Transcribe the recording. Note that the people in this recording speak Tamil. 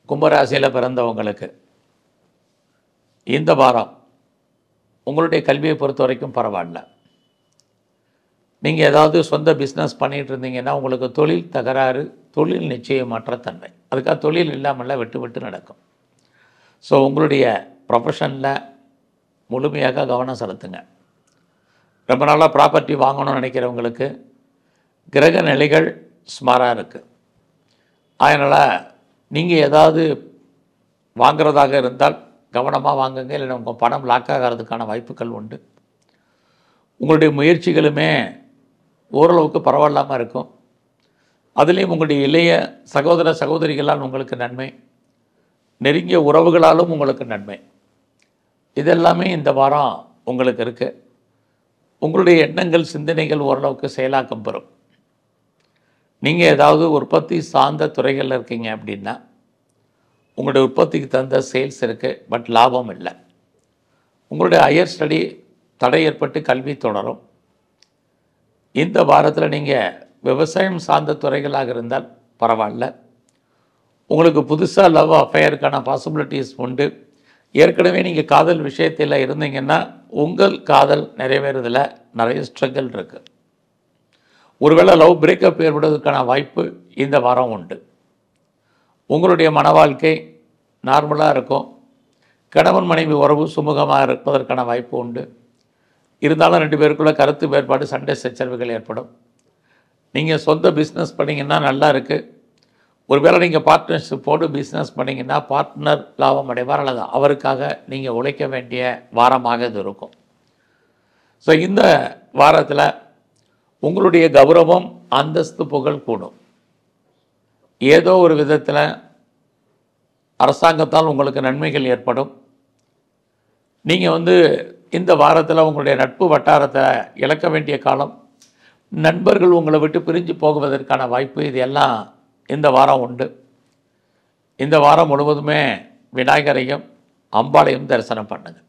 கும்பராசியில் பிறந்தவங்களுக்கு இந்த வாரம் உங்களுடைய கல்வியை பொறுத்த வரைக்கும் பரவாயில்ல நீங்கள் ஏதாவது சொந்த பிஸ்னஸ் பண்ணிகிட்டு இருந்தீங்கன்னா உங்களுக்கு தொழில் தகராறு தொழில் நிச்சயமற்ற தன்மை அதுக்காக தொழில் இல்லாமல்லாம் விட்டு விட்டு நடக்கும் ஸோ உங்களுடைய ப்ரொஃபஷனில் முழுமையாக கவனம் செலுத்துங்க ரொம்ப நாளாக ப்ராப்பர்ட்டி வாங்கணும்னு நினைக்கிறவங்களுக்கு கிரக நிலைகள் ஸ்மாராக இருக்குது அதனால் நீங்கள் ஏதாவது வாங்குறதாக இருந்தால் கவனமாக வாங்குங்க இல்லைன்னா உங்கள் பணம் லாக் ஆகிறதுக்கான வாய்ப்புகள் உண்டு உங்களுடைய முயற்சிகளுமே ஓரளவுக்கு பரவாயில்லாமல் இருக்கும் அதுலேயும் உங்களுடைய இளைய சகோதர சகோதரிகளால் உங்களுக்கு நன்மை நெருங்கிய உறவுகளாலும் உங்களுக்கு நன்மை இதெல்லாமே இந்த வாரம் உங்களுக்கு இருக்குது உங்களுடைய எண்ணங்கள் சிந்தனைகள் ஓரளவுக்கு செயலாக்கம் பெறும் நீங்கள் ஏதாவது உற்பத்தி சார்ந்த துறைகளில் இருக்கீங்க அப்படின்னா உங்களுடைய உற்பத்திக்கு தகுந்த சேல்ஸ் இருக்குது பட் லாபம் இல்லை உங்களுடைய ஹையர் ஸ்டடி தடை ஏற்பட்டு கல்வி தொடரும் இந்த வாரத்தில் நீங்கள் விவசாயம் சார்ந்த துறைகளாக இருந்தால் பரவாயில்ல உங்களுக்கு புதுசாக லவ் அஃபேருக்கான பாசிபிலிட்டிஸ் உண்டு ஏற்கனவே நீங்கள் காதல் விஷயத்தில் இருந்தீங்கன்னா உங்கள் காதல் நிறைவேறதில் நிறைய ஸ்ட்ரகிள் இருக்குது ஒருவேளை லவ் பிரேக்கப் ஏற்படுவதற்கான வாய்ப்பு இந்த வாரம் உண்டு உங்களுடைய மன வாழ்க்கை நார்மலாக இருக்கும் கணவன் மனைவி உறவு சுமூகமாக இருப்பதற்கான வாய்ப்பு உண்டு இருந்தாலும் ரெண்டு பேருக்குள்ள கருத்து வேறுபாடு சண்டை சச்சரவுகள் ஏற்படும் நீங்கள் சொந்த பிஸ்னஸ் பண்ணிங்கன்னா நல்லா இருக்குது ஒருவேளை நீங்கள் பார்ட்னர்ஷிப்போடு பிஸ்னஸ் பண்ணிங்கன்னா பார்ட்னர் லாபம் அடைவார் அல்லது அவருக்காக நீங்கள் உழைக்க வேண்டிய வாரமாக இது இருக்கும் ஸோ இந்த வாரத்தில் உங்களுடைய கௌரவம் அந்தஸ்து புகழ் கூடும் ஏதோ ஒரு விதத்தில் அரசாங்கத்தால் உங்களுக்கு நன்மைகள் ஏற்படும் நீங்கள் வந்து இந்த வாரத்தில் உங்களுடைய நட்பு வட்டாரத்தை இழக்க வேண்டிய காலம் நண்பர்கள் உங்களை விட்டு பிரிஞ்சு போகுவதற்கான வாய்ப்பு இது எல்லாம் இந்த வாரம் உண்டு இந்த வாரம் முழுவதுமே விநாயகரையும் அம்பாளையும் தரிசனம் பண்ணுங்க